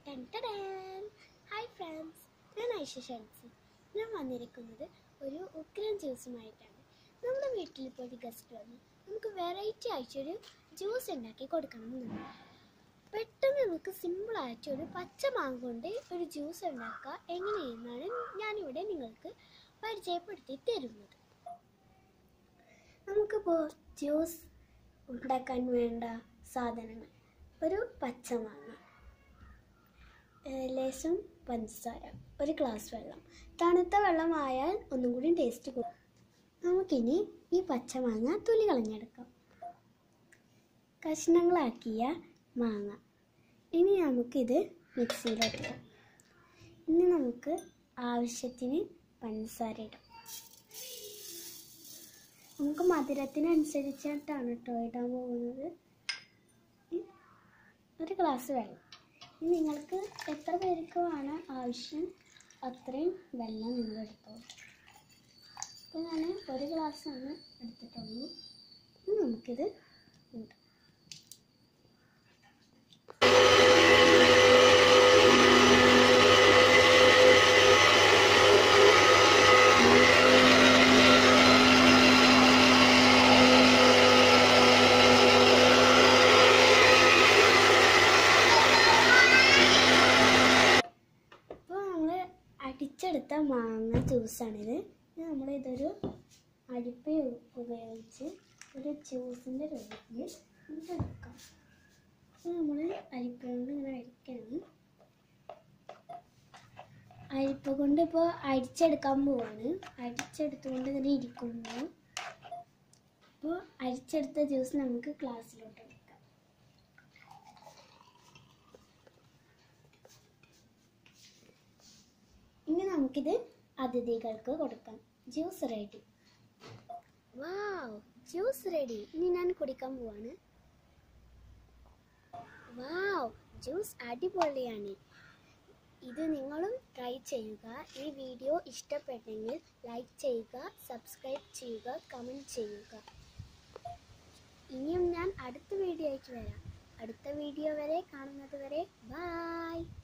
ten hi friends ഞാൻ ഐഷ ഷൻസി ഞാൻ വന്നിരിക്കുന്നത് ഒരു ഉഗ്രൻ ജ്യൂസുമായിട്ടാണ് നമ്മുടെ വീട്ടിൽ ഇപ്പോൾ ഒരു ഗസ്റ്റ് വന്നു നമുക്ക് വെറൈറ്റി ആയിട്ടൊരു ജ്യൂസ് ഉണ്ടാക്കി കൊടുക്കണം എന്നുണ്ട് പെട്ടെന്ന് നമുക്ക് സിമ്പിളായിട്ട് ഒരു പച്ച മാങ്ങ കൊണ്ട് ഒരു ജ്യൂസ് ഉണ്ടാക്കുക എങ്ങനെയെന്നാണ് ഞാനിവിടെ നിങ്ങൾക്ക് പരിചയപ്പെടുത്തി തരുന്നത് നമുക്കിപ്പോൾ ജ്യൂസ് ഉണ്ടാക്കാൻ വേണ്ട സാധനങ്ങൾ ഒരു പച്ചമാങ്ങ ഏഹ് ലേശം പഞ്ചസാര ഒരു ഗ്ലാസ് വെള്ളം തണുത്ത വെള്ളമായാൽ ഒന്നും കൂടി ടേസ്റ്റ് കൂടും നമുക്കിനി ഈ പച്ചമാങ്ങ തൊലി കളഞ്ഞെടുക്കാം കഷ്ണങ്ങളാക്കിയ മാങ്ങ ഇനി നമുക്കിത് മിക്സിയിലിടാം ഇനി നമുക്ക് ആവശ്യത്തിന് പഞ്ചസാര ഇടാം നമുക്ക് മധുരത്തിനനുസരിച്ചിട്ടാണ് കേട്ടോ ഇടാൻ പോകുന്നത് ഇ- ഒരു ഗ്ലാസ് വെള്ളം ഇനി നിങ്ങൾക്ക് എത്ര പേർക്കുമാണ് ആവശ്യം അത്രയും വെള്ളം നിങ്ങൾ എടുത്തോളൂ അപ്പോൾ ഞാൻ ഒരു ഗ്ലാസ് ആണ് എടുത്തിട്ടുള്ളൂ ഇനി നമുക്കിത് ഉണ്ട് ഇപ്പോൾ നമ്മൾ അടിച്ചെടുത്ത മാങ്ങ ജ്യൂസാണിത് ഇത് നമ്മൾ ഇതൊരു അരിപ്പ ഉപയോഗിച്ച് ഒരു ജ്യൂസിൻ്റെ രൂപത്തിൽ നമുക്ക് എടുക്കാം അപ്പോൾ നമ്മൾ അരിപ്പ കൊണ്ട് ഇങ്ങനെ അരിക്കാണ് അരിപ്പ കൊണ്ട് ഇപ്പോൾ അരിച്ചെടുക്കാൻ പോവാണ് അരിച്ചെടുത്തുകൊണ്ട് ഇങ്ങനെ ഇരിക്കുമ്പോൾ അപ്പോൾ അരിച്ചെടുത്ത ജ്യൂസ് നമുക്ക് ഗ്ലാസ്സിലോട്ട് എടുക്കാം ഇനി നമുക്കിത് അതിഥികൾക്ക് കൊടുക്കാം juice ready wow juice ready ഇനി ഞാൻ കുടിക്കാൻ പോവാണ് വാവ് ജ്യൂസ് അടിപൊളിയാണ് ഇത് നിങ്ങളും ട്രൈ ചെയ്യുക ഈ വീഡിയോ ഇഷ്ടപ്പെട്ടെങ്കിൽ ലൈക്ക് ചെയ്യുക സബ്സ്ക്രൈബ് ചെയ്യുക കമൻറ്റ് ചെയ്യുക ഇനിയും ഞാൻ അടുത്ത വീഡിയോ ആയിട്ട് വരാം അടുത്ത വീഡിയോ വരെ കാണുന്നത് വരെ ബൈ